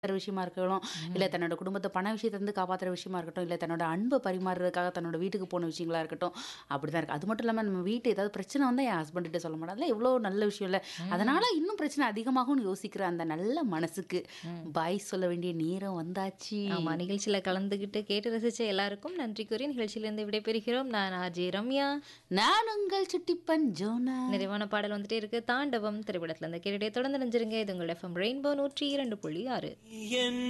ஒரு விஷயமா இருக்கட்டும், இல்ல தன்னோட குடும்பத்த பண விஷயத்துலருந்து காப்பாத்துற விஷயமா இருக்கட்டும், இல்ல தன்னோட அன்ப பரிமாறுறதுக்காக தன்னோட வீட்டுக்கு போன விஷயங்களா இருக்கட்டும், அப்படிதான் இருக்கு. அது மட்டும் இல்லாம நம்ம வீட்டு ஏதாவது பிரச்சனை வந்தா என் ஹஸ்பண்ட் கிட்ட சொல்ல மாட்டேன். அதெல்லாம் எவ்வளோ நல்ல விஷயம் இல்ல. அதனால இன்னும் பிரச்சனை அதிகமாகும்னு யோசிக்கிற அந்த நல்ல மனசுக்கு பாய் சொல்ல வேண்டிய நேரம் வந்தாச்சு. ஆமா. நிகழ்ச்சியில கலந்துகிட்டு கேட்டு ரசிச்ச எல்லாருக்கும் நன்றி கூறி நிகழ்ச்சியிலிருந்து விடைபெறுகிறோம். நான் ஆர்ஜே ரம்யா. நான் உங்கள் சுட்டிப்பன் ஜோனா. நிறைவான பாடல் வந்துட்டே இருக்கு. தாண்டவம் திரைப்படத்துல இருந்து கேட்டுட்டே தொடர்ந்து நினைஞ்சிருங்க. இது உங்கள் எஃப்எம் ரெயின்போ 102.6